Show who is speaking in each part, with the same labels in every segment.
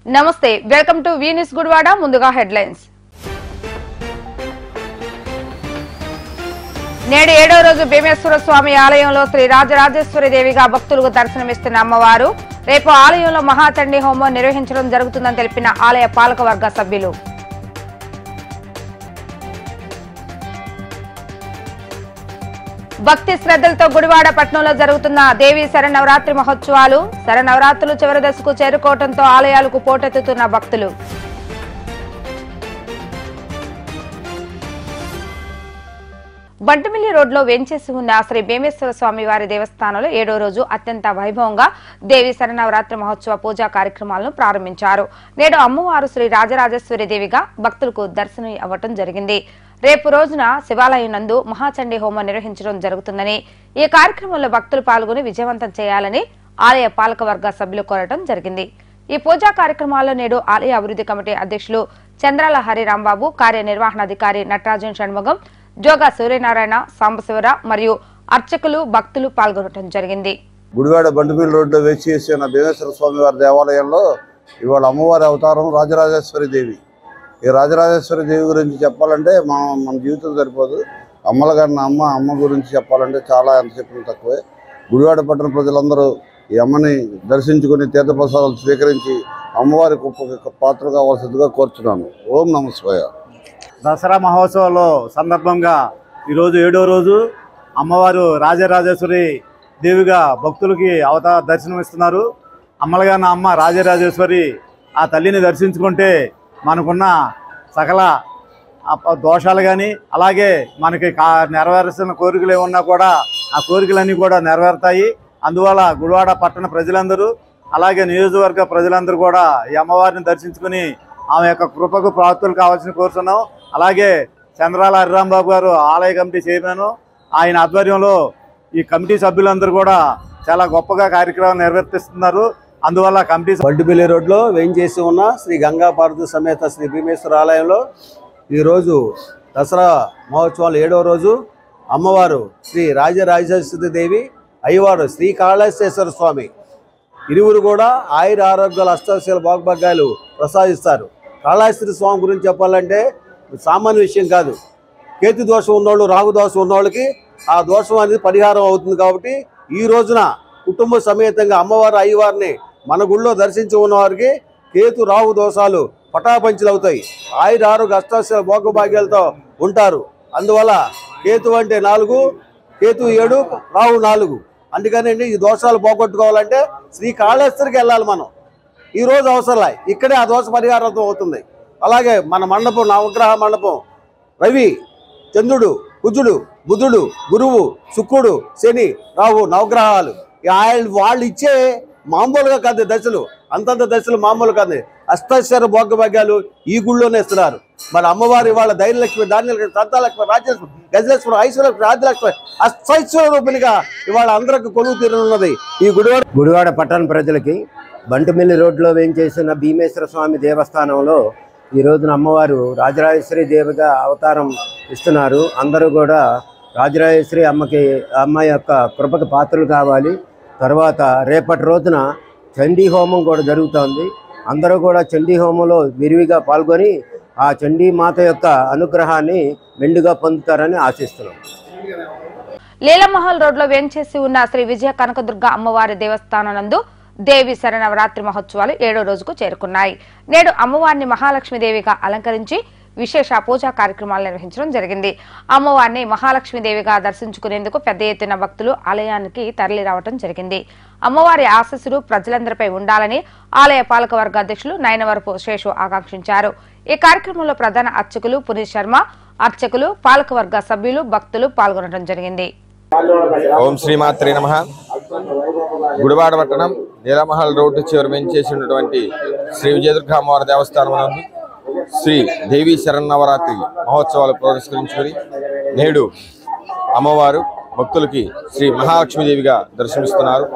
Speaker 1: నమస్తే welcome to V news Gudivada ముందుగా headlines నేడు ఏడో రోజు భీమేశ్వర స్వామి ఆలయంలో శ్రీ రాజరాజేశ్వరి దేవిగా భక్తులకు దర్శనమిస్తున్న అమ్మవారు రేపు ఆలయంలో మహాచండీ హోమం నిర్వహించడం జరుగుతుందని తెలిపిన ఆలయ పాలకవర్గ సభ్యులు భక్తి శ్రద్ధలతో గుడివాడ పట్టణంలో జరుగుతున్న దేవి శరన్నవరాత్రి మహోత్సవాలు శరన్నవరాత్రులు చివరి దశకు చేరుకోవడంతో ఆలయాలకు పోటెత్తుతున్న భక్తులు బంటుమిల్లి రోడ్లో వేంచేసి ఉన్న శ్రీ భీమేశ్వర స్వామి వారి దేవస్థానంలో ఏడో రోజు అత్యంత వైభవంగా దేవి శరన్నవరాత్రి మహోత్సవ పూజా కార్యక్రమాలను ప్రారంభించారు నేడు అమ్మవారు శ్రీ రాజరాజేశ్వరి దేవిగా భక్తులకు దర్శనం అవ్వటం జరిగింది రేపు రోజున శివాలయం నందు మహాచండీ హోమం నిర్వహించడం జరుగుతుందని ఈ కార్యక్రమంలో భక్తులు పాల్గొని విజయవంతం చేయాలని ఆలయ పాలకవర్గ సభ్యులు కోరటం జరిగింది ఈ పూజా కార్యక్రమాల్లో నేడు ఆలయ అభివృద్ధి కమిటీ అధ్యక్షులు చంద్రాల హరిరాంబాబు కార్యనిర్వహణాధికారి నటరాజన్ షణ్ముగం జోగా సూర్యనారాయణ సాంబశివర మరియు అర్చకులు భక్తులు పాల్గొనడం జరిగింది
Speaker 2: గుడివాడ బండిపల్లి రోడ్లో వేచి చేసిన భీమేశ్వర స్వామి వారి దేవాలయంలో ఇవాళ అమ్మవారి అవతారం రాజరాజేశ్వరి దేవి ఈ రాజరాజేశ్వరి దేవి గురించి చెప్పాలంటే మనం మన జీవితం సరిపోదు అమ్మల గారిన అమ్మ అమ్మ గురించి చెప్పాలంటే చాలా ఎంత చెప్పిన తక్కువే గుడివాడ పట్టణ ప్రజలందరూ ఈ అమ్మని దర్శించుకుని తీర్థప్రసాదాలు స్వీకరించి అమ్మవారి గొప్ప పాత్ర కావాల్సిందిగా కోరుతున్నాను ఓం నమ శివాయ
Speaker 3: దసరా మహోత్సవాల్లో సందర్భంగా ఈరోజు ఏడో రోజు అమ్మవారు రాజరాజేశ్వరి దేవిగా భక్తులకి అవతా దర్శనమిస్తున్నారు అమ్మలుగా నా అమ్మ రాజరాజేశ్వరి ఆ తల్లిని దర్శించుకుంటే మనకున్న సకల అప- దోషాలు కానీ అలాగే మనకి కా నెరవేర్చిన కోరికలు ఏమన్నా కూడా ఆ కోరికలన్నీ కూడా నెరవేరుతాయి అందువల్ల గుడివాడ పట్టణ ప్రజలందరూ అలాగే నియోజకవర్గ ప్రజలందరూ కూడా ఈ అమ్మవారిని దర్శించుకుని ఆమె యొక్క కృపకు ప్రాప్తులు కావాల్సిన కోరుతున్నాం అలాగే చంద్రాల హరిరాంబాబు గారు ఆలయ కమిటీ చైర్మన్ ఆయన ఆధ్వర్యంలో ఈ కమిటీ సభ్యులందరూ కూడా చాలా గొప్పగా కార్యక్రమం నిర్వర్తిస్తున్నారు అందువల్ల కమిటీ
Speaker 4: బండిపల్లి రోడ్లో వేయించేసి ఉన్న శ్రీ గంగా పార్వతి సమేత శ్రీ భీమేశ్వర ఆలయంలో ఈరోజు దసరా మహోత్సవాలు ఏడవ రోజు అమ్మవారు శ్రీ రాజరాజేశ్వరి దేవి అయ్యవారు శ్రీ కాళేశ్వర స్వామి ఇరువురు కూడా ఆయుర ఆరోగ్యాల అష్టాశీల భాగభాగాలు ప్రసాదిస్తారు కాళేశ్వరి స్వామి గురించి చెప్పాలంటే సామాన్య విషయం కాదు కేతు దోషం ఉన్నోళ్ళు రాహు దోషం ఉన్నోళ్ళకి ఆ దోషం అనేది పరిహారం అవుతుంది కాబట్టి ఈ రోజున కుటుంబ సమేతంగా అమ్మవారు అయ్యవారిని మన గుళ్ళో దర్శించి ఉన్న వారికి కేతు రాహు దోషాలు పటాపంచలు అవుతాయి ఆయుర ఆరోగ్య అష్టాశీల భోగభాగ్యాలతో ఉంటారు అందువల్ల కేతు అంటే నాలుగు కేతు ఏడు రాహు నాలుగు అందుకనండి ఈ దోషాలు పోగొట్టుకోవాలంటే శ్రీ కాళేశ్వరికి వెళ్ళాలి మనం ఈ రోజు అవసరంలే ఇక్కడే ఆ దోష పరిహారం అవుతుంది అలాగే మన మండపం నవగ్రహ మండపం రవి చంద్రుడు కుజుడు బుధుడు గురువు శుక్రుడు శని రాహు నవగ్రహాలు ఈ ఆయన వాళ్ళు ఇచ్చే మామూలుగా కాదు దశలు అంతంత దశలు మామూలు కాదు అష్టైశ్వర భోగభాగ్యాలు ఈ గుళ్ళోనే ఇస్తున్నారు మరి అమ్మవారి వాళ్ళ ధైర్యలక్ష్మి ధాన్యలక్ష్మి సంతాలక్ష్మి రాజ్యలక్ష్మి గజలక్ష్మి ఐశ్వర్యలక్ష్మి రాజ్యలక్ష్మి అష్టైశ్వర రూపిణిగా ఇవాళ అందరికి కొలువు తీరనున్నది ఈ గుడివాడ
Speaker 5: గుడివాడ పట్టణ ప్రజలకి బంటుమిల్లి రోడ్లో వేయించేసిన భీమేశ్వర స్వామి దేవస్థానంలో ఈ రోజున అమ్మవారు రాజరాజేశ్వరి దేవిగా అవతారం ఇస్తున్నారు అందరూ కూడా రాజరాజేశ్వరి అమ్మకి అమ్మ యొక్క కృపకి పాత్రలు కావాలి తర్వాత రేపటి రోజున చండీ హోమం కూడా జరుగుతోంది అందరూ కూడా చండీ హోమంలో విరివిగా పాల్గొని ఆ చండీ మాత యొక్క అనుగ్రహాన్ని మెండుగా పొందుతారని ఆశిస్తున్నాం
Speaker 1: లీలమహల్ రోడ్లో వేంచేసి ఉన్న శ్రీ విజయ కనకదుర్గ అమ్మవారి దేవస్థానం నందు దేవి శరణవరాత్రి మహోత్సవాలు ఏడో రోజుకు చేరుకున్నాయి నేడు అమ్మవారిని మహాలక్ష్మీదేవిగా అలంకరించి విశేష పూజా కార్యక్రమాలు నిర్వహించడం జరిగింది అమ్మవారిని మహాలక్ష్మీదేవిగా దర్శించుకునేందుకు పెద్ద ఎత్తున భక్తులు ఆలయానికి తరలి రావడం జరిగింది అమ్మవారి ఆశస్సులు ప్రజలందరిపై ఉండాలని ఆలయ పాలకవర్గ అధ్యక్షులు నయనవరపు శేషు ఆకాంక్షించారు ఈ కార్యక్రమంలో ప్రధాన అర్చకులు పునీత్ శర్మ అర్చకులు పాలకవర్గ సభ్యులు భక్తులు పాల్గొనడం జరిగింది
Speaker 6: ఓం శ్రీమాత్రే నమ గుడివాడ పట్టణం నీలమహల్ రోడ్డు చివరి వెంచేసినటువంటి శ్రీ విజయదుర్గ అమ్మవారి దేవస్థానం నందు శ్రీ దేవీ శరన్నవరాత్రి మహోత్సవాలు పురస్కరించుకొని నేడు అమ్మవారు భక్తులకి శ్రీ మహాలక్ష్మీదేవిగా దర్శనమిస్తున్నారు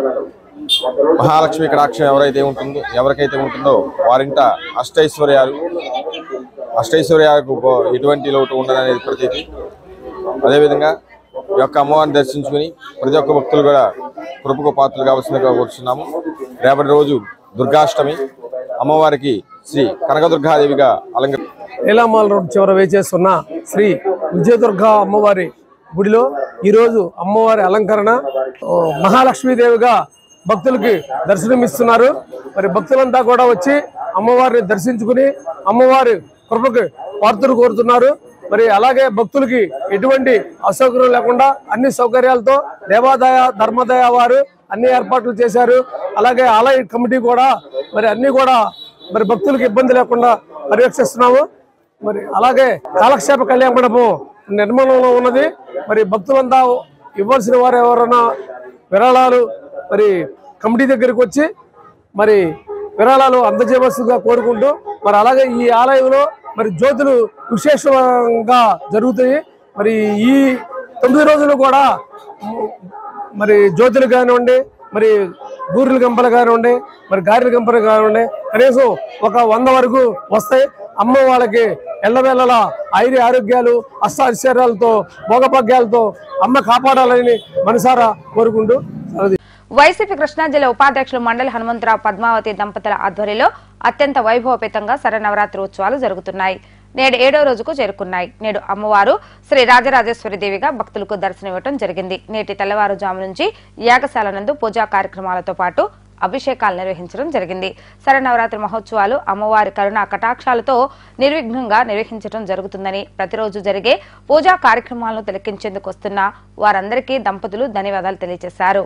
Speaker 6: మహాలక్ష్మి కటాక్షం ఎవరైతే ఉంటుందో ఎవరికైతే ఉంటుందో వారింట అష్టైశ్వర్యాలు అష్టైశ్వర్యాలకు పో- ఎటువంటి లోటు ఉండదనేది ప్రతీతి అదేవిధంగా ఈ యొక్క అమ్మవారిని దర్శించుకుని ప్రతి ఒక్క భక్తులు కూడా కృపకు పాత్రలు కావాల్సిందిగా కోరుచున్నాము రేపటి రోజు దుర్గాష్టమి అమ్మవారికి శ్రీ కనకదుర్గాదేవిగా అలంకరి
Speaker 7: నీలామాల రోడ్ చివర వేచేస్తున్న శ్రీ విజయదుర్గ అమ్మవారి గుడిలో ఈరోజు అమ్మవారి అలంకరణ ఓ, మహాలక్ష్మీదేవిగా భక్తులకి దర్శనమిస్తున్నారు మరి భక్తులంతా కూడా వచ్చి అమ్మవారిని దర్శించుకుని అమ్మవారి కృపకి పాత్రలు కోరుతున్నారు మరి అలాగే భక్తులకి ఎటువంటి అసౌకర్యం లేకుండా అన్ని సౌకర్యాలతో దేవాదాయ ధర్మదయ వారు అన్ని ఏర్పాట్లు చేశారు అలాగే ఆలయ కమిటీ కూడా మరి అన్ని కూడా మరి భక్తులకు ఇబ్బంది లేకుండా పర్యవేక్షిస్తున్నాము మరి అలాగే కాలక్షేప కళ్యాణ మండపం నిర్మాణంలో ఉన్నది మరి భక్తులంతా ఇవ్వాల్సిన వారు ఎవరైనా విరాళాలు మరి కమిటీ దగ్గరికి వచ్చి మరి విరాళాలు అందజేయవలసిందిగా కోరుకుంటూ మరి అలాగే ఈ ఆలయంలో మరి జ్యోతులు విశేషంగా జరుగుతాయి మరి ఈ తొమ్మిది రోజులు కూడా మ్, మరి జ్యోతులు కానివ్వండి మరి బూరెల గంపలు కానివ్వండి మరి గారెల గంపలు కానివ్వండి కనీసం ఒక వంద వరకు వస్తాయి అమ్మ వాళ్ళకి ఎల్లవేళలా ఐరి ఆరోగ్యాలు అష్టాశ్చర్యాలతో భోగభాగ్యాలతో అమ్మ కాపాడాలని మనసారా కోరుకుంటూ అది
Speaker 1: వైసీపీ కృష్ణా జిల్లా ఉపాధ్యక్షులు మండలి హనుమంతరావు పద్మావతి దంపతుల ఆధ్వర్యంలో అత్యంత వైభవపేతంగా శరనవరాత్రి ఉత్సవాలు జరుగుతున్నాయి నేడు ఏడో రోజుకు చేరుకున్నాయి నేడు అమ్మవారు శ్రీ రాజరాజేశ్వరి దేవిగా భక్తులకు దర్శనమివ్వడం జరిగింది నేటి తెల్లవారుజాము నుంచి యాగశాల నందు పూజా కార్యక్రమాలతో పాటు అభిషేకాలు నిర్వహించడం జరిగింది శరనవరాత్రి మహోత్సవాలు అమ్మవారి కరుణా కటాక్షాలతో నిర్విఘ్నంగా నిర్వహించడం జరుగుతుందని ప్రతిరోజు జరిగే పూజా కార్యక్రమాలను తిలకించేందుకు వస్తున్న వారందరికీ దంపతులు ధన్యవాదాలు తెలియజేశారు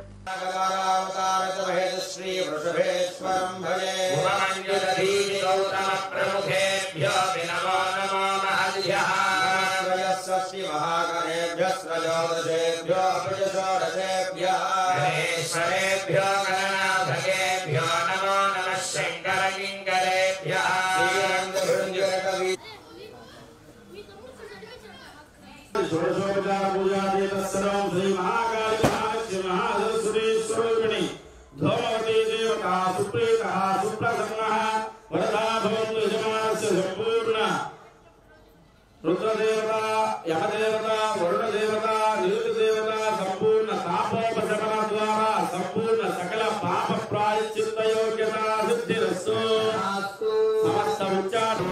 Speaker 8: ధూమవతి దేవత సుప్రీత సుప్రసన్న వరదా భవంతు యజమానస్య సంపూర్ణ రుద్రదేవత యమదేవత వరుణదేవత నిరుదేవత సంపూర్ణ తాపోపశమన ద్వారా సంపూర్ణ సకల పాప ప్రాయశ్చిత్త యోగ్యత సిద్ధిరస్సు సమస్త ఉచ్చారణ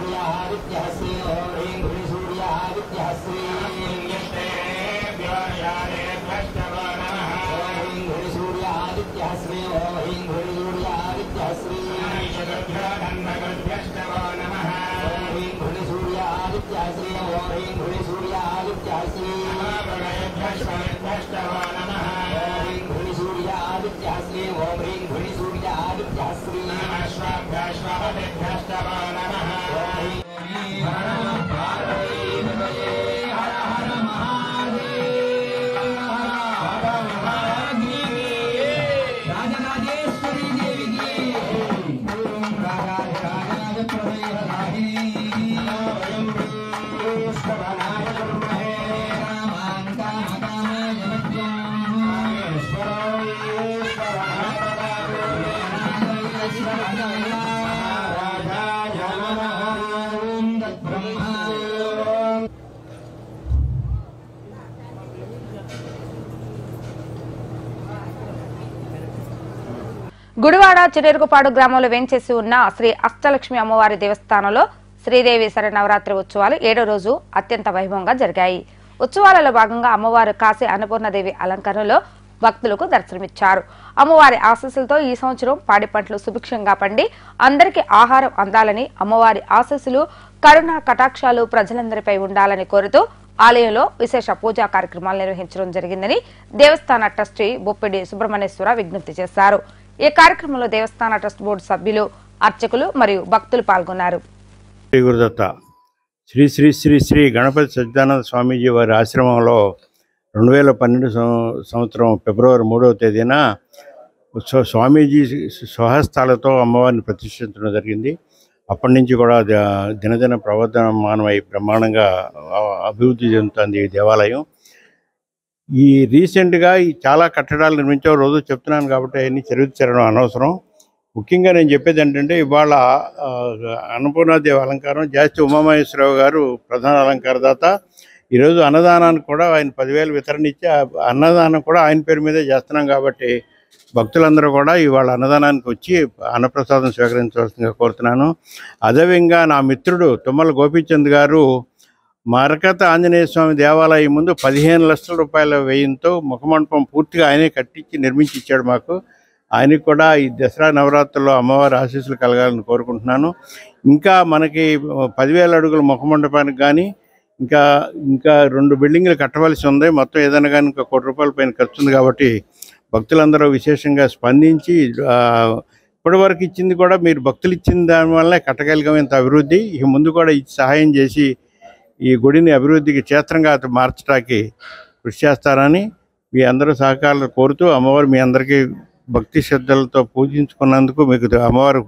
Speaker 1: గుడివాడ చిరేరుగుపాడు గ్రామంలో వేంచేసి ఉన్న శ్రీ అష్టలక్ష్మి అమ్మవారి దేవస్థానంలో శ్రీదేవి శరనవరాత్రి ఉత్సవాలు ఏడో రోజు అత్యంత వైభవంగా జరిగాయి ఉత్సవాలలో భాగంగా అమ్మవారు కాశీ అన్నపూర్ణదేవి అలంకరణలో భక్తులకు దర్శనమిచ్చారు అమ్మవారి ఆశీస్సులతో ఈ సంవత్సరం పాడి పంటలు సుభిక్షంగా పండి అందరికీ ఆహారం అందాలని అమ్మవారి ఆశీస్సులు కరుణ కటాక్షాలు ప్రజలందరిపై ఉండాలని కోరుతూ ఆలయంలో విశేష పూజా కార్యక్రమాలు నిర్వహించడం జరిగిందని దేవస్థాన ట్రస్టీ బొప్పిడి సుబ్రహ్మణ్యేశ్వర విజ్ఞప్తి చేశారు ఈ కార్యక్రమంలో దేవస్థాన ట్రస్ట్ బోర్డు సభ్యులు అర్చకులు మరియు భక్తులు పాల్గొన్నారు
Speaker 9: శ్రీ గురుదత్త శ్రీ శ్రీ శ్రీ శ్రీ గణపతి సచ్చిదానంద స్వామీజీ వారి ఆశ్రమంలో రెండు వేల పన్నెండు సం- సంవత్సరం ఫిబ్రవరి మూడవ తేదీన స్వ- స్వామీజీ స్వహస్తాలతో అమ్మవారిని ప్రతిష్ఠించడం జరిగింది అప్పటి నుంచి కూడా ద- దినదిన ప్రవర్ధమానమై బ్రహ్మాండంగా ఆ- అభివృద్ధి చెందుతుంది ఈ దేవాలయం ఈ రీసెంట్గా ఈ చాలా కట్టడాలు నిర్మించావు రోజు చెప్తున్నాను కాబట్టి అవన్నీ చరిత్రడం అనవసరం ముఖ్యంగా నేను చెప్పేది ఏంటంటే ఇవాళ ఆ, అన్నపూర్ణాదేవి అలంకారం జాస్తి ఉమామహేశ్వరరావు గారు ప్రధాన అలంకారదాత ఈరోజు అన్నదానానికి కూడా ఆయన పదివేలు వితరణ ఇచ్చి ఆ అన్నదానం కూడా ఆయన పేరు మీదే చేస్తున్నాం కాబట్టి భక్తులందరూ కూడా ఇవాళ అన్నదానానికి వచ్చి అన్నప్రసాదం స్వీకరించవలసిందిగా కోరుతున్నాను అదేవిధంగా నా మిత్రుడు తుమ్మల గోపీచంద్ గారు మరకత ఆంజనేయ స్వామి దేవాలయం ముందు పదిహేను లక్షల రూపాయల వ్యయంతో ముఖమండపం పూర్తిగా ఆయనే కట్టించి నిర్మించి ఇచ్చాడు మాకు ఆయనకి కూడా ఈ దసరా నవరాత్రుల్లో అమ్మవారి ఆశీస్సులు కలగాలని కోరుకుంటున్నాను ఇంకా మనకి పదివేల అడుగుల ముఖమండపానికి కానీ ఇంకా ఇంకా రెండు బిల్డింగ్లు కట్టవలసి ఉంది మొత్తం ఏదైనా కానీ ఇంకా కోటి రూపాయల పైన ఖర్చు ఉంది కాబట్టి భక్తులందరూ విశేషంగా స్పందించి ఆ, ఇప్పటివరకు ఇచ్చింది కూడా మీరు భక్తులు ఇచ్చిన దానివల్లే కట్టగలిగాం ఇంత అభివృద్ధి ఇక ముందు కూడా ఇచ్చి సహాయం చేసి ఈ గుడిని అభివృద్ధికి క్షేత్రంగా అటు మార్చడానికి కృషి చేస్తారని మీ అందరూ సహకారాలు కోరుతూ అమ్మవారు మీ అందరికీ భక్తి శ్రద్ధలతో పూజించుకున్నందుకు మీకు అమ్మవారు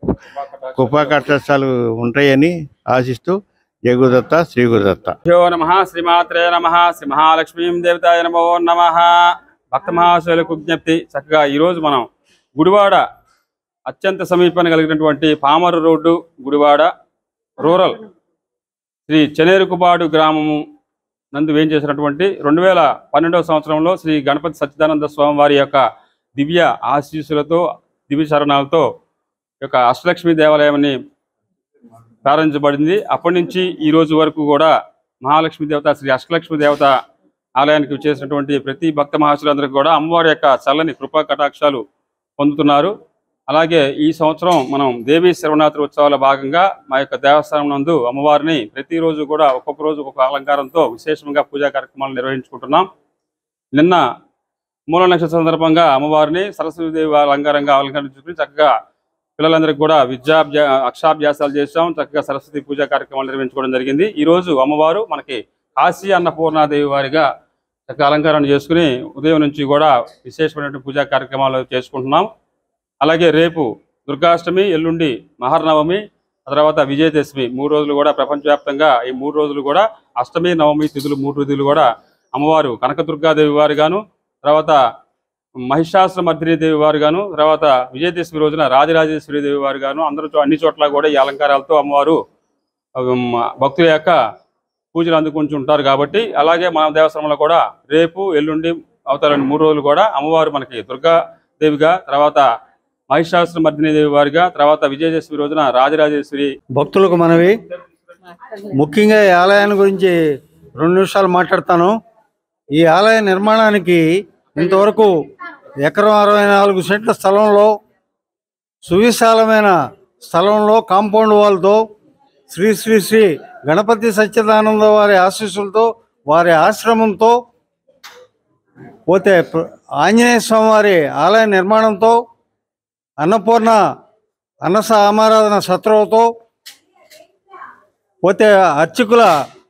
Speaker 9: కృపా కటాక్షాలు ఉంటాయని ఆశిస్తూ జయ గురుదత్త శ్రీ గురుదత్త
Speaker 10: భ్యో నమ శ్రీమాత్రే నమ శ్రీ మహాలక్ష్మీం దేవతాయ నమో నమ భక్త మహాశయులకు విజ్ఞప్తి చక్కగా ఈరోజు మనం గుడివాడ అత్యంత సమీపాన్ని కలిగినటువంటి పామరు రోడ్డు గుడివాడ రూరల్ శ్రీ చెనేరుకుబాడు గ్రామము నందు వేం చేసినటువంటి రెండు వేల పన్నెండవ సంవత్సరంలో శ్రీ గణపతి సచ్చిదానంద స్వామి వారి యొక్క దివ్య ఆశీస్సులతో దివ్య శరణాలతో ఈ యొక్క అష్టలక్ష్మి దేవాలయాన్ని ప్రారంభించబడింది అప్పటి నుంచి ఈ రోజు వరకు కూడా మహాలక్ష్మి దేవత శ్రీ అష్టలక్ష్మి దేవత ఆలయానికి చేసినటువంటి ప్రతి భక్త మహాశులందరికీ కూడా అమ్మవారి యొక్క చల్లని కృపా కటాక్షాలు పొందుతున్నారు అలాగే ఈ సంవత్సరం మనం దేవీ శరవనాథి ఉత్సవాల భాగంగా మా యొక్క దేవస్థానం నందు అమ్మవారిని ప్రతిరోజు కూడా ఒక్కొక్క రోజు ఒక్కొక్క అలంకారంతో విశేషంగా పూజా కార్యక్రమాలు నిర్వహించుకుంటున్నాం నిన్న మూల నక్షత్ర సందర్భంగా అమ్మవారిని సరస్వతీదేవి అలంకారంగా అలంకరించుకుని చక్కగా పిల్లలందరికీ కూడా విద్యాభ్యా అక్షరాభ్యాసాలు చేసాం చక్కగా సరస్వతి పూజా కార్యక్రమాలు నిర్వహించుకోవడం జరిగింది ఈ రోజు అమ్మవారు మనకి కాశీ అన్నపూర్ణాదేవి వారిగా చక్కగా అలంకారం చేసుకుని ఉదయం నుంచి కూడా విశేషమైనటువంటి పూజా కార్యక్రమాలు చేసుకుంటున్నాం అలాగే రేపు దుర్గాష్టమి ఎల్లుండి మహర్నవమి ఆ తర్వాత విజయదశమి మూడు రోజులు కూడా ప్రపంచవ్యాప్తంగా ఈ మూడు రోజులు కూడా అష్టమి నవమి తిథులు మూడు తిథులు కూడా అమ్మవారు కనకదుర్గాదేవి వారు గాను తర్వాత మహిషాసుర మర్దిని దేవి వారు గాను తర్వాత విజయదశమి రోజున రాజరాజేశ్వరి దేవి వారు గాను అందరూ చో- అన్ని చోట్ల కూడా ఈ అలంకారాలతో అమ్మవారు ఉమ్, భక్తుల యొక్క పూజలు అందుకుంటూ ఉంటారు కాబట్టి అలాగే మన దేవస్థానంలో కూడా రేపు ఎల్లుండి అవతారని మూడు రోజులు కూడా అమ్మవారు మనకి దుర్గా దేవిగా తర్వాత మహిషాసుర మర్దిని దేవి వారిగా తర్వాత విజయదశమి రోజున రాజరాజేశ్వరి
Speaker 11: భక్తులకు మనవి ముఖ్యంగా ఈ ఆలయాన్ని గురించి రెండు నిమిషాలు మాట్లాడతాను ఈ ఆలయ నిర్మాణానికి ఇంతవరకు ఎకరం అరవై నాలుగు సెంట్ల స్థలంలో సువిశాలమైన స్థలంలో కాంపౌండ్ వాల్తో శ్రీ శ్రీ శ్రీ గణపతి సచ్చిదానంద వారి ఆశీస్సులతో వారి ఆశ్రమంతో పోతే ప్ర- ఆంజనేయ స్వామి వారి ఆలయ నిర్మాణంతో అన్నపూర్ణ అన్నస ఆమారాధన సత్రంతో పోతే అర్చకుల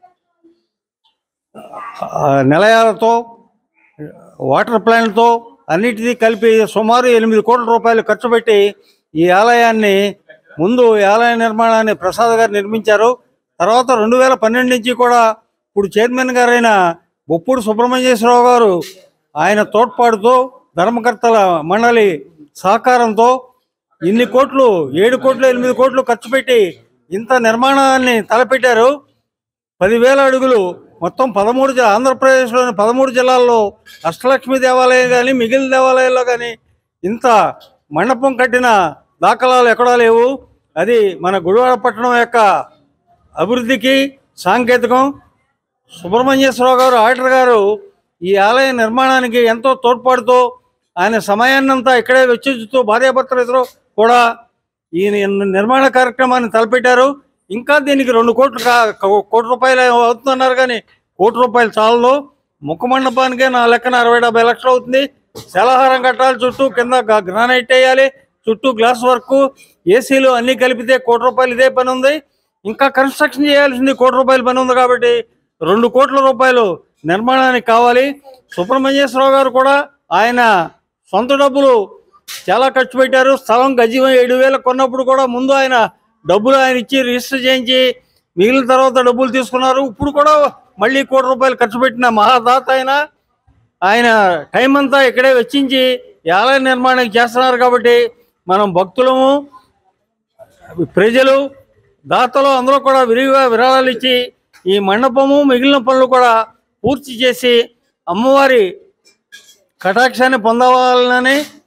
Speaker 11: ఆ, నిలయాలతో వాటర్ ప్లాంట్తో అన్నిటినీ కలిపి సుమారు ఎనిమిది కోట్ల రూపాయలు ఖర్చు పెట్టి ఈ ఆలయాన్ని ముందు ఈ ఆలయ నిర్మాణాన్ని ప్రసాద్ గారు నిర్మించారు తర్వాత రెండు వేల పన్నెండు నుంచి కూడా ఇప్పుడు చైర్మన్ గారైన బొప్పుడు సుబ్రహ్మణ్యేశ్వరరావు గారు ఆయన తోడ్పాటుతో ధర్మకర్తల మండలి సహకారంతో ఇన్ని కోట్లు ఏడు కోట్లు ఎనిమిది కోట్లు ఖర్చు పెట్టి ఇంత నిర్మాణాన్ని తలపెట్టారు పదివేల అడుగులు మొత్తం పదమూడు జి- ఆంధ్రప్రదేశ్లోని పదమూడు జిల్లాల్లో అష్టలక్ష్మి దేవాలయం కానీ మిగిలిన దేవాలయాల్లో కానీ ఇంత మండపం కట్టిన దాఖలాలు ఎక్కడా లేవు అది మన గుడివాడ పట్టణం యొక్క అభివృద్ధికి సాంకేతికం సుబ్రహ్మణ్యేశ్వరరావు గారు ఆడిటర్ గారు ఈ ఆలయ నిర్మాణానికి ఎంతో తోడ్పాటుతో ఆయన సమయాన్నంతా ఇక్కడే వెచ్చిస్తూ భార్యాభర్తలు ఇద్దరు కూడా ఈ ని- నిర్మాణ కార్యక్రమాన్ని తలపెట్టారు ఇంకా దీనికి రెండు కోట్లు కా- కో- కోటి రూపాయలు అవుతున్నారు కానీ కోటి రూపాయలు చాలదు ముఖ మండపానికే నా లెక్కన అరవై డెబ్బై లక్షలు అవుతుంది శలహారం కట్టాలి చుట్టూ కింద గ- గ్రానైట్ వేయాలి చుట్టూ గ్లాస్ వర్క్ ఏసీలు అన్ని కలిపితే కోటి రూపాయలు ఇదే పని ఉంది ఇంకా కన్స్ట్రక్షన్ చేయాల్సింది కోటి రూపాయల పని ఉంది కాబట్టి రెండు కోట్ల రూపాయలు నిర్మాణానికి కావాలి సుబ్రహ్మణ్యేశ్వరరావు గారు కూడా ఆయన సొంత డబ్బులు చాలా ఖర్చు పెట్టారు స్థలం గజం ఏడు వేలు కొన్నప్పుడు కూడా ముందు ఆయన డబ్బులు ఆయన ఇచ్చి రిజిస్టర్ చేయించి మిగిలిన తర్వాత డబ్బులు తీసుకున్నారు ఇప్పుడు కూడా మళ్ళీ కోటి రూపాయలు ఖర్చు పెట్టిన మహాదాత ఆయన ఆయన టైం అంతా ఇక్కడే వెచ్చించి ఈ ఆలయ నిర్మాణం చేస్తున్నారు కాబట్టి మనం భక్తులము ప్రజలు దాతలు అందరూ కూడా విరివిగా విరాళాలు ఇచ్చి ఈ మండపము మిగిలిన పనులు కూడా పూర్తి చేసి అమ్మవారి కటాక్షాన్ని పొందవాలని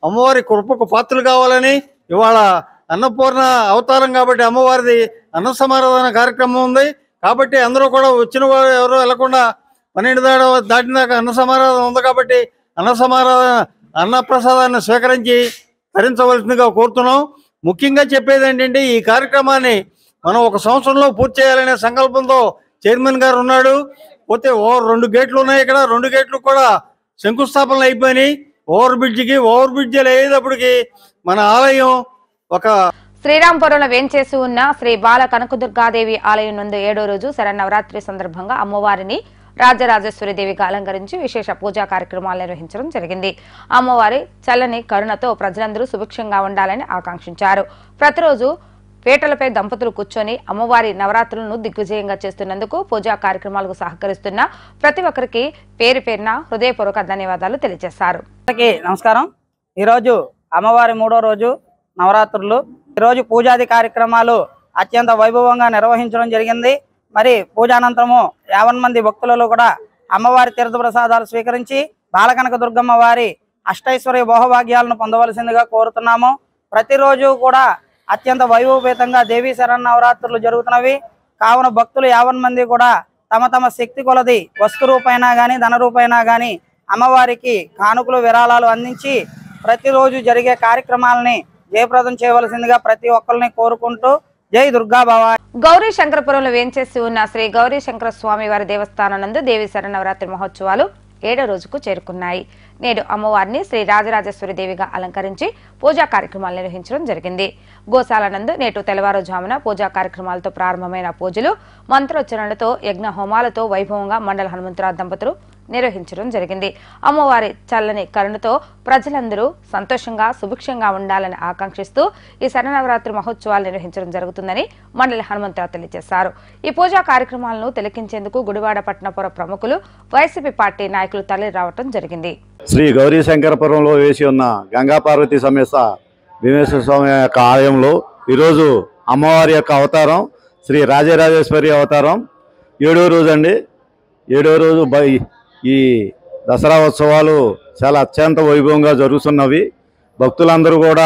Speaker 11: అమ్మవారి కృపకు పాత్రలు కావాలని ఇవాళ అన్నపూర్ణ అవతారం కాబట్టి అమ్మవారిది అన్న సమారాధన కార్యక్రమం ఉంది కాబట్టి అందరూ కూడా వచ్చిన వారు ఎవరు వెళ్లకుండా పన్నెండు దాడ దాటిన దాకా అన్న సమారాధన ఉంది కాబట్టి అన్న సమారాధన అన్న ప్రసాదాన్ని స్వీకరించి ధరించవలసిందిగా కోరుతున్నాం ముఖ్యంగా చెప్పేది ఏంటంటే ఈ కార్యక్రమాన్ని మనం ఒక సంవత్సరంలో పూర్తి చేయాలనే సంకల్పంతో చైర్మన్ గారు ఉన్నాడు పోతే ఓ రెండు గేట్లు ఉన్నాయి ఇక్కడ రెండు గేట్లు కూడా శంకుస్థాపనలు అయిపోయినాయి ఓవర్ బ్రిడ్జికి ఓవర్ బ్రిడ్జిలు అయ్యేటప్పటికి మన ఆలయం ఒక
Speaker 1: శ్రీరాంపురంలో వేంచేసి ఉన్న శ్రీ బాల కనకదుర్గాదేవి ఆలయం నందు ఏడో రోజు శరన్నవరాత్రి సందర్భంగా అమ్మవారిని రాజరాజేశ్వరి దేవిగా అలంకరించి విశేష పూజా కార్యక్రమాలు నిర్వహించడం జరిగింది అమ్మవారి చల్లని కరుణతో ప్రజలందరూ సుభిక్షంగా ఉండాలని ఆకాంక్షించారు ప్రతిరోజు పీటలపై దంపతులు కూర్చొని అమ్మవారి నవరాత్రులను దిగ్విజయంగా చేస్తున్నందుకు పూజా కార్యక్రమాలకు సహకరిస్తున్న ప్రతి ఒక్కరికి పేరు పేరున హృదయపూర్వక ధన్యవాదాలు తెలియజేశారు
Speaker 12: అందరికీ నమస్కారం ఈరోజు అమ్మవారి మూడో రోజు నవరాత్రులు ఈరోజు పూజాది కార్యక్రమాలు అత్యంత వైభవంగా నిర్వహించడం జరిగింది మరి పూజానంతరము యావన్ మంది భక్తులలో కూడా అమ్మవారి తీర్థ ప్రసాదాలు స్వీకరించి బాలకనక దుర్గమ్మ వారి అష్టైశ్వర్య భోగభాగ్యాలను పొందవలసిందిగా కోరుతున్నాము ప్రతిరోజు కూడా అత్యంత వైభవపేతంగా దేవీ శరన్నవరాత్రులు జరుగుతున్నవి కావున భక్తులు యావన్ మంది కూడా తమ తమ శక్తి కొలది వస్తు రూపైనా గాని ధన రూపైనా గాని అమ్మవారికి కానుకలు విరాళాలు అందించి ప్రతిరోజు జరిగే కార్యక్రమాలని జయప్రదం చేయవలసిందిగా ప్రతి ఒక్కరిని కోరుకుంటూ జై దుర్గా భవాని
Speaker 1: గౌరీ శంకరపురంలో వేంచేసి ఉన్న శ్రీ గౌరీ శంకర స్వామి వారి దేవస్థానం నందు దేవి శరణవరాత్రి మహోత్సవాలు ఏడో రోజుకు చేరుకున్నాయి నేడు అమ్మవారిని శ్రీ రాజరాజేశ్వరి దేవిగా అలంకరించి పూజా కార్యక్రమాలు నిర్వహించడం జరిగింది గోశాల నందు నేటు తెల్లవారుజామున పూజా కార్యక్రమాలతో ప్రారంభమైన పూజలు మంత్రోచ్చరణలతో యజ్ఞ హోమాలతో వైభవంగా మండల హనుమంతరావు దంపతులు నిర్వహించడం జరిగింది అమ్మవారి చల్లని కరుణతో ప్రజలందరూ సంతోషంగా సుభిక్షంగా ఉండాలని ఆకాంక్షిస్తూ ఈ శరణవరాత్రి మహోత్సవాలు నిర్వహించడం జరుగుతుందని మండలి హనుమంతరావు తెలియజేశారు ఈ పూజా కార్యక్రమాలను తిలకించేందుకు గుడివాడ పట్టణపుర ప్రముఖులు వైసీపీ పార్టీ నాయకులు తరలి రావడం జరిగింది
Speaker 3: శ్రీ గౌరీ శంకరపురంలో వేసి ఉన్న గంగా పార్వతి సమేత భీమేశ్వర స్వామి యొక్క ఆలయంలో ఈరోజు అమ్మవారి యొక్క అవతారం శ్రీ రాజరాజేశ్వరి అవతారం ఏడో రోజు అండి ఏడో రోజు బై ఈ దసరా ఉత్సవాలు చాలా అత్యంత వైభవంగా జరుగుతున్నవి భక్తులందరూ కూడా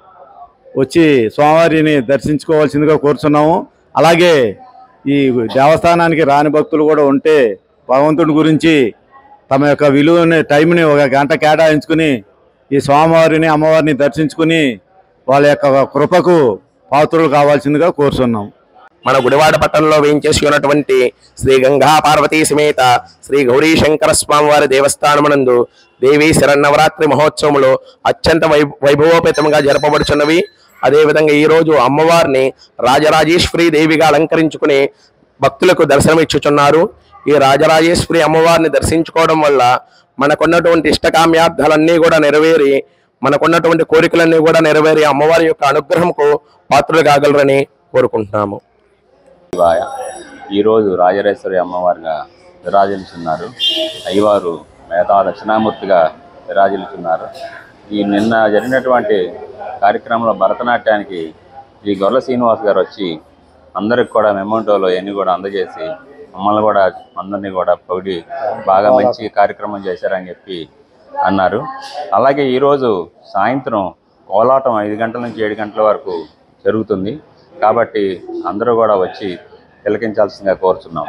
Speaker 3: వచ్చి స్వామివారిని దర్శించుకోవాల్సిందిగా కోరుచున్నాము అలాగే ఈ దేవస్థానానికి రాని భక్తులు కూడా ఉంటే భగవంతుడి గురించి తమ యొక్క విలువని టైంని ఒక గంట కేటాయించుకుని ఈ స్వామివారిని అమ్మవారిని దర్శించుకుని వాళ్ళ యొక్క కృపకు పాత్రులు కావాల్సిందిగా కోరుచున్నాం
Speaker 13: మన గుడివాడ పట్టణంలో వేయించేసి ఉన్నటువంటి శ్రీ గంగా పార్వతీ సమేత శ్రీ గౌరీ శంకర స్వామి వారి దేవస్థానమునందు దేవి శరన్నవరాత్రి మహోత్సవములు అత్యంత వై వైభవోపేతంగా జరపబడుచున్నవి అదేవిధంగా ఈ రోజు అమ్మవారిని రాజరాజేశ్వరి దేవిగా అలంకరించుకుని భక్తులకు దర్శనమిచ్చుచున్నారు ఈ రాజరాజేశ్వరి అమ్మవారిని దర్శించుకోవడం వల్ల మనకున్నటువంటి ఇష్టకామ్యార్థాలన్నీ కూడా నెరవేరి మనకున్నటువంటి కోరికలన్నీ కూడా నెరవేరి అమ్మవారి యొక్క అనుగ్రహంకు పాత్రలు కాగలరని కోరుకుంటున్నాము
Speaker 14: శివాయ ఈరోజు రాజరాజేశ్వరి అమ్మవారిగా విరాజిల్లుచున్నారు అయ్యవారు మిగతా దక్షిణామూర్తిగా విరాజిల్లుచున్నారు ఈ నిన్న జరిగినటువంటి కార్యక్రమంలో భరతనాట్యానికి శ్రీ గొర్ల శ్రీనివాస్ గారు వచ్చి అందరికి కూడా మెమోటోలో ఎన్ని కూడా అందజేసి మమ్మల్ని కూడా అందరినీ కూడా పొగిడి బాగా మంచి కార్యక్రమం చేశారని చెప్పి అన్నారు అలాగే ఈరోజు సాయంత్రం కోలాటం ఐదు గంటల నుంచి ఏడు గంటల వరకు జరుగుతుంది కాబట్టి అందరూ కూడా వచ్చి తిలకించాల్సిందిగా కోరుచున్నాం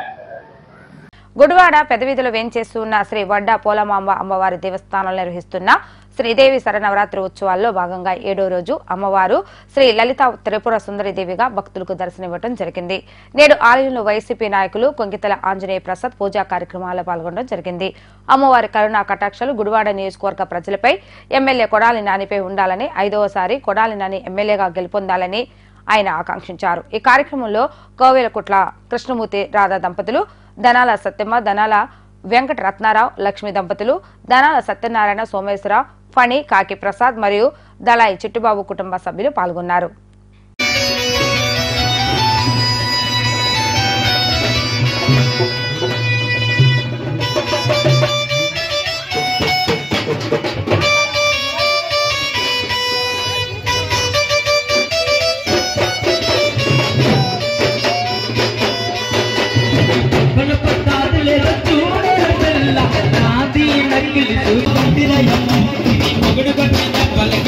Speaker 1: గుడివాడ పెదవీధిలో వేంచేస్తూ ఉన్న శ్రీ వడ్డా పోలమాంబ అమ్మవారి దేవస్థానంలో నిర్వహిస్తున్న శ్రీదేవి శరనవరాత్రి ఉత్సవాల్లో భాగంగా ఏడో రోజు అమ్మవారు శ్రీ లలిత త్రిపుర సుందరి దేవిగా భక్తులకు దర్శనమివ్వడం జరిగింది నేడు ఆలయంలో వైసీపీ నాయకులు కొంగితల ఆంజనేయ ప్రసాద్ పూజా కార్యక్రమాల్లో పాల్గొనడం జరిగింది అమ్మవారి కరుణా కటాక్షలు గుడివాడ నియోజకవర్గ ప్రజలపై ఎమ్మెల్యే కొడాలి నానిపై ఉండాలని ఐదవసారి కొడాలి నాని ఎమ్మెల్యేగా గెలుపొందాలని ఆయన ఆకాంక్షించారు ఈ కార్యక్రమంలో కోవెలకుట్ల కృష్ణమూర్తి రాధా దంపతులు ధనాల సత్యమ్మ ధనాల వెంకట రత్నారావు లక్ష్మి దంపతులు ధనాల సత్యనారాయణ సోమేశ్వరరావు ఫణి కాకి ప్రసాద్ మరియు దళాయి చిట్టుబాబు కుటుంబ సభ్యులు పాల్గొన్నారు
Speaker 15: నాది నకిలి చూపిరయ్య మొగుడు కొట్టిన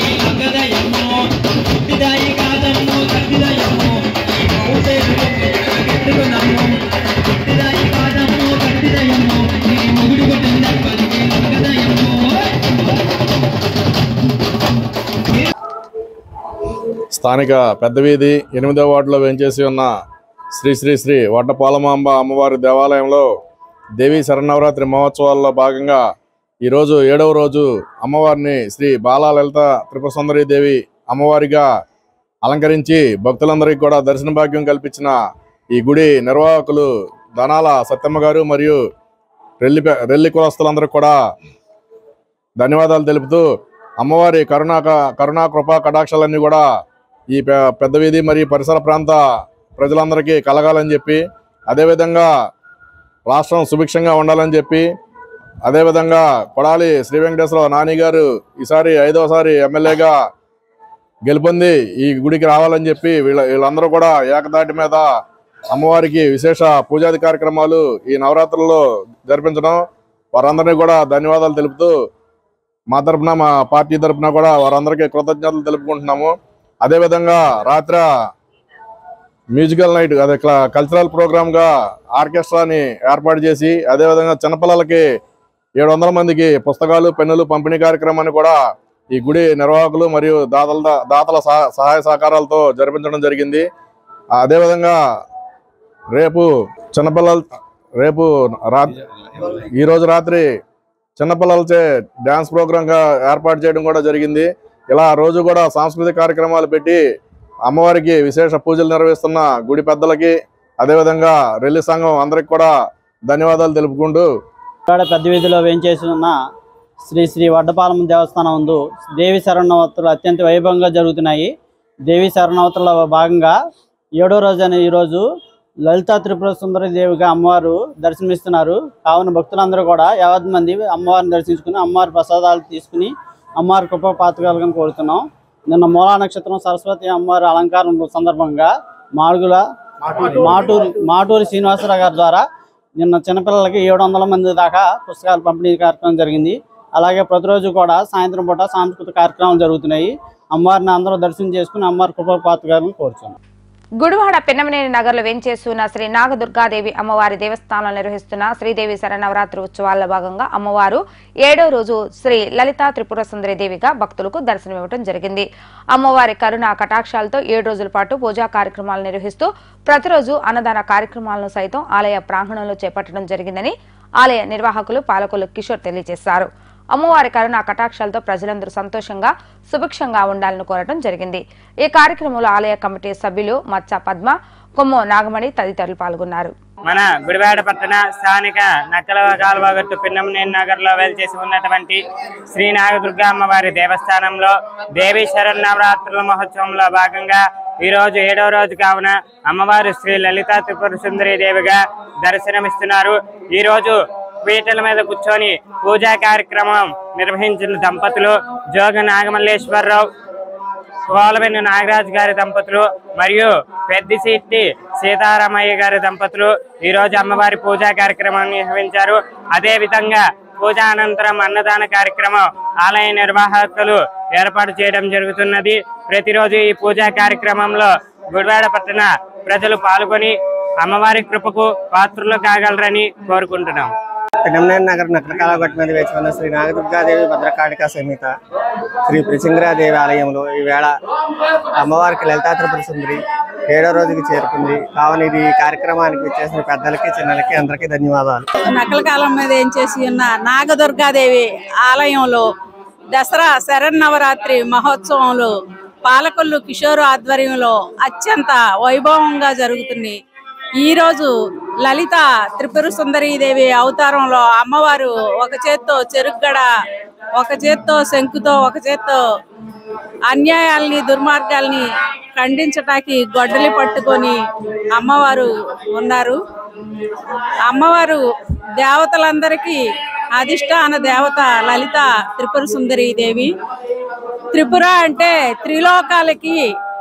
Speaker 15: స్థానిక పెద్ద వీధి ఎనిమిదవ వార్డులో వేంచేసి ఉన్న శ్రీ శ్రీ శ్రీ వడ్డపాలమాంబ అమ్మవారి దేవాలయంలో దేవీ శరణవరాత్రి మహోత్సవాల్లో భాగంగా ఈరోజు ఏడవ రోజు అమ్మవారిని శ్రీ బాలా లలిత త్రిపుర సుందరి దేవి అమ్మవారిగా అలంకరించి భక్తులందరికీ కూడా దర్శన భాగ్యం కల్పించిన ఈ గుడి నిర్వాహకులు ధనాల సత్యమ్మ గారు మరియు రెల్లి రెల్లి కులస్తులందరూ కూడా ధన్యవాదాలు తెలుపుతూ అమ్మవారి కరుణా కరుణా కృపా కటాక్షాలన్నీ కూడా ఈ పె- పెద్ద వీధి మరియు పరిసర ప్రాంత ప్రజలందరికీ కలగాలని చెప్పి అదేవిధంగా రాష్ట్రం సుభిక్షంగా ఉండాలని చెప్పి అదేవిధంగా కొడాలి శ్రీ వెంకటేశ్వర నాని గారు ఈసారి ఐదోసారి ఎమ్మెల్యేగా గెలుపొంది ఈ గుడికి రావాలని చెప్పి వీళ్ళ వీళ్ళందరూ కూడా ఏకదాటి మీద అమ్మవారికి విశేష పూజాది కార్యక్రమాలు ఈ నవరాత్రుల్లో జరిపించడం వారందరినీ కూడా ధన్యవాదాలు తెలుపుతూ మా తరపున మా పార్టీ తరపున కూడా వారందరికీ కృతజ్ఞతలు తెలుపుకుంటున్నాము అదేవిధంగా రాత్రి మ్యూజికల్ నైట్ అదే క్ల- కల్చరల్ ప్రోగ్రామ్ గా ఆర్కెస్ట్రాని ఏర్పాటు చేసి అదేవిధంగా చిన్నపిల్లలకి ఏడు వందల మందికి పుస్తకాలు పెన్నులు పంపిణీ కార్యక్రమాన్ని కూడా ఈ గుడి నిర్వాహకులు మరియు దాతల దాతల సహ- సహాయ సహకారాలతో జరిపించడం జరిగింది అదేవిధంగా రేపు చిన్నపిల్లల రేపు రా ఈ రోజు రాత్రి చిన్నపిల్లలచే డ్యాన్స్ ప్రోగ్రామ్ గా ఏర్పాటు చేయడం కూడా జరిగింది ఇలా రోజు కూడా సాంస్కృతిక కార్యక్రమాలు పెట్టి అమ్మవారికి విశేష పూజలు నిర్వహిస్తున్న గుడి పెద్దలకి అదేవిధంగా రెల్లి సంఘం అందరికి కూడా ధన్యవాదాలు తెలుపుకుంటూ
Speaker 16: ఇక్కడ పెద్ద వీధిలో వేంచేసి ఉన్న శ్రీ శ్రీ వడ్డపాలెం దేవస్థానం ముందు దేవి శరణవతులు అత్యంత వైభవంగా జరుగుతున్నాయి దేవి శరణవతుల భాగంగా ఏడో రోజు అనే ఈరోజు లలితా త్రిపుర సుందరి దేవిగా అమ్మవారు దర్శనమిస్తున్నారు కావున భక్తులందరూ కూడా యావత్ మంది అమ్మవారిని దర్శించుకుని అమ్మవారి ప్రసాదాలు తీసుకుని అమ్మవారి కృప పాతకాలని కోరుతున్నాం నిన్న మూలా నక్షత్రం సరస్వతి అమ్మవారి అలంకారం సందర్భంగా మాడుగుల మాటూరి మాటూరి శ్రీనివాసరావు గారి ద్వారా నిన్న చిన్నపిల్లలకి ఏడు వందల మంది దాకా పుస్తకాలు పంపిణీ కార్యక్రమం జరిగింది అలాగే ప్రతిరోజు కూడా సాయంత్రం పూట సాంస్కృతిక కార్యక్రమాలు జరుగుతున్నాయి అమ్మవారిని అందరూ దర్శనం చేసుకుని అమ్మవారి కృప పాతకాలని కోరుతున్నాం
Speaker 1: గుడివాడ పెన్నమనేని నగర్లో వేంచేస్తున్న శ్రీ నాగదుర్గాదేవి అమ్మవారి దేవస్థానంలో నిర్వహిస్తున్న శ్రీదేవి శరణవరాత్రి ఉత్సవాల్లో భాగంగా అమ్మవారు ఏడో రోజు శ్రీ లలితా త్రిపుర సుందరి దేవిగా భక్తులకు దర్శనమివ్వడం జరిగింది అమ్మవారి కరుణ కటాక్షాలతో ఏడు రోజుల పాటు పూజా కార్యక్రమాలు నిర్వహిస్తూ ప్రతిరోజు అన్నదాన కార్యక్రమాలను సైతం ఆలయ ప్రాంగణంలో చేపట్టడం జరిగిందని ఆలయ నిర్వాహకులు పాలకులు కిషోర్ తెలియజేశారు అమ్మవారి కరుణ కటాక్షాలతో ప్రజలందరూ సంతోషంగా సుభిక్షంగా ఉండాలని కోరటం జరిగింది ఈ కార్యక్రమంలో ఆలయ కమిటీ సభ్యులు మచ్చ పద్మ కొమ్మో నాగమణి తదితరులు పాల్గొన్నారు
Speaker 17: మన గుడివాడ పట్టణ స్థానిక నక్కల కాలువగట్టు పిన్నమనేని నగర్ లో వెలిచేసి ఉన్నటువంటి శ్రీ నాగదుర్గా అమ్మవారి దేవస్థానంలో దేవి శరన్నవరాత్రుల మహోత్సవంలో భాగంగా ఈ రోజు ఏడవ రోజు కావున అమ్మవారు శ్రీ లలిత త్రిపుర సుందరి దేవిగా దర్శనమిస్తున్నారు ఈ రోజు పీటల మీద కూర్చొని పూజా కార్యక్రమం నిర్వహించిన దంపతులు జోగ నాగమల్లేశ్వరరావు కోలవెన్ను నాగరాజు గారి దంపతులు మరియు పెద్దిశెట్టి సీతారామయ్య గారి దంపతులు ఈ రోజు అమ్మవారి పూజా కార్యక్రమాన్ని నిర్వహించారు అదే విధంగా పూజా అనంతరం అన్నదాన కార్యక్రమం ఆలయ నిర్వాహకులు ఏర్పాటు చేయడం జరుగుతున్నది ప్రతిరోజు ఈ పూజా కార్యక్రమంలో గుడివాడ పట్టణ ప్రజలు పాల్గొని అమ్మవారి కృపకు పాత్రలు కాగలరని కోరుకుంటున్నాం
Speaker 18: పెనంనేని నగర్ నకరకాలగట్టు మీద వేచి ఉన్న శ్రీ నాగదుర్గాదేవి భద్రకాళిక సమేత శ్రీ ప్రసింగరాదేవి ఆలయంలో ఈవేళ అమ్మవారికి లలితా త్రిపుర సుందరి ఏడో రోజుకి చేరుకుంది కావున ఇది ఈ కార్యక్రమానికి వచ్చేసిన పెద్దలకి చిన్నలకి అందరికీ ధన్యవాదాలు
Speaker 19: నకల కాలం మీద ఏం చేసి ఉన్న నాగదుర్గాదేవి ఆలయంలో దసరా శరన్నవరాత్రి మహోత్సవంలో పాలకొల్లు కిషోర్ ఆధ్వర్యంలో అత్యంత వైభవంగా జరుగుతుంది ఈ రోజు లలిత త్రిపుర సుందరీదేవి అవతారంలో అమ్మవారు ఒక చేత్తో చెరుగ్గడ ఒక చేత్తో శంకుతో ఒక చేత్తో అన్యాయాల్ని దుర్మార్గాల్ని ఖండించటానికి గొడ్డలి పట్టుకొని అమ్మవారు ఉన్నారు అమ్మవారు దేవతలందరికీ అధిష్టాన దేవత లలిత త్రిపుర సుందరి దేవి త్రిపుర అంటే త్రిలోకాలకి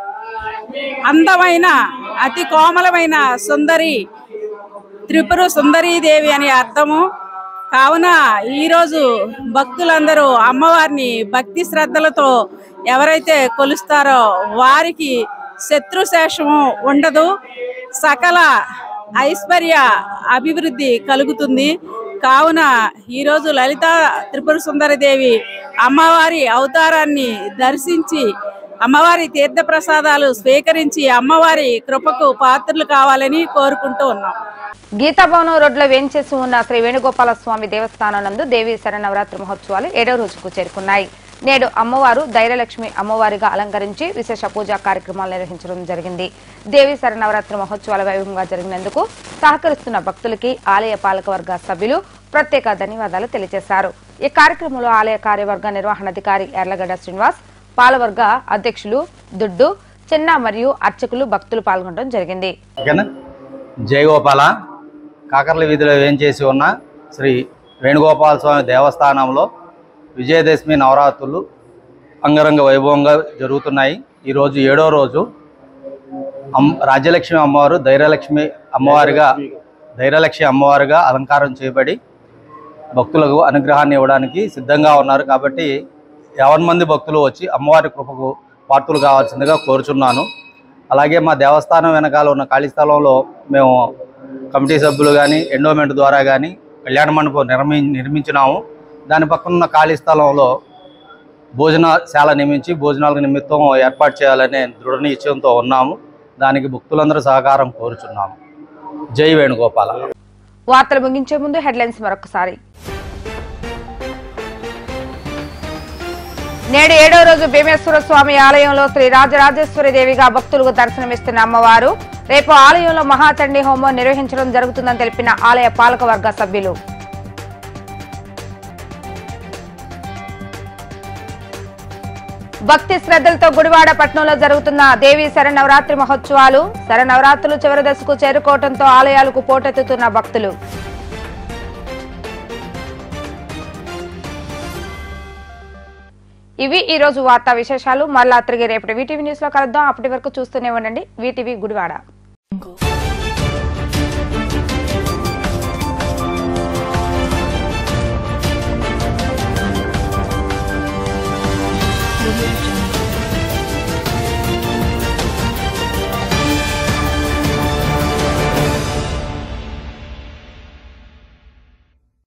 Speaker 19: అందమైన అతి కోమలమైన సుందరి త్రిపుర సుందరీదేవి అని అర్థము కావున ఈరోజు భక్తులందరూ అమ్మవారిని భక్తి శ్రద్ధలతో ఎవరైతే కొలుస్తారో వారికి శత్రుశేషము ఉండదు సకల ఐశ్వర్య అభివృద్ధి కలుగుతుంది కావున ఈరోజు లలిత త్రిపుర సుందరదేవి అమ్మవారి అవతారాన్ని దర్శించి అమ్మవారి తీర్థ ప్రసాదాలు స్వీకరించి అమ్మవారి కృపకు పాత్రలు కావాలని కోరుకుంటూ ఉన్నాం
Speaker 1: గీతాభవనం రోడ్లో వేంచేసి ఉన్న శ్రీ వేణుగోపాల స్వామి దేవస్థానం నందు దేవి శరణవరాత్రి మహోత్సవాలు ఏడో రోజుకు చేరుకున్నాయి నేడు అమ్మవారు ధైర్యలక్ష్మి అమ్మవారిగా అలంకరించి విశేష పూజా కార్యక్రమాలు నిర్వహించడం జరిగింది దేవి శరణవరాత్రి మహోత్సవాల వైభవంగా జరిగినందుకు సహకరిస్తున్న భక్తులకి ఆలయ పాలకవర్గ సభ్యులు ప్రత్యేక ధన్యవాదాలు తెలియజేశారు ఈ కార్యక్రమంలో ఆలయ కార్యవర్గ నిర్వహణాధికారి ఎర్లగడ్డ శ్రీనివాస్ పాలవర్గ అధ్యక్షులు దుడ్డు చిన్న మరియు అర్చకులు భక్తులు పాల్గొనడం జరిగింది
Speaker 20: ఓకేనా జయగోపాల కాకర్ల వీధిలో వేంచేసి ఉన్న శ్రీ వేణుగోపాల స్వామి దేవస్థానంలో విజయదశమి నవరాత్రులు అంగరంగ వైభవంగా జరుగుతున్నాయి ఈరోజు ఏడో రోజు అమ్ రాజ్యలక్ష్మి అమ్మవారు ధైర్యలక్ష్మి అమ్మవారిగా ధైర్యలక్ష్మి అమ్మవారిగా అలంకారం చేయబడి భక్తులకు అనుగ్రహాన్ని ఇవ్వడానికి సిద్ధంగా ఉన్నారు కాబట్టి యావన్ మంది భక్తులు వచ్చి అమ్మవారి కృపకు పాత్రలు కావాల్సిందిగా కోరుచున్నాను అలాగే మా దేవస్థానం వెనకాల ఉన్న ఖాళీ స్థలంలో మేము కమిటీ సభ్యులు కానీ ఎండోమెంట్ ద్వారా కానీ కళ్యాణ మండపం నిర్మి నిర్మించినాము దాని పక్కన ఉన్న ఖాళీ స్థలంలో భోజనశాల నియమించి భోజనాల నిమిత్తం ఏర్పాటు చేయాలనే దృఢ నిశ్చయంతో ఉన్నాము దానికి భక్తులందరూ సహకారం కోరుచున్నాము జై వేణుగోపాల
Speaker 1: వార్తలు ముగించే ముందు హెడ్లైన్స్ మరొకసారి నేడు ఏడో రోజు భీమేశ్వర స్వామి ఆలయంలో శ్రీ రాజరాజేశ్వరి దేవిగా భక్తులకు దర్శనమిస్తున్న అమ్మవారు రేపు ఆలయంలో మహాచండీ హోమం నిర్వహించడం జరుగుతుందని తెలిపిన ఆలయ పాలకవర్గ సభ్యులు భక్తి శ్రద్ధలతో గుడివాడ పట్టణంలో జరుగుతున్న దేవి శరన్నవరాత్రి మహోత్సవాలు శరన్నవరాత్రులు చివరి దశకు చేరుకోవడంతో ఆలయాలకు పోటెత్తుతున్న భక్తులు ఇవి ఈ రోజు వార్తా విశేషాలు మళ్ళా తిరిగి రేపటి వీటీవీ న్యూస్ లో కలుద్దాం అప్పటి వరకు చూస్తూనే ఉండండి వీటీవీ గుడివాడ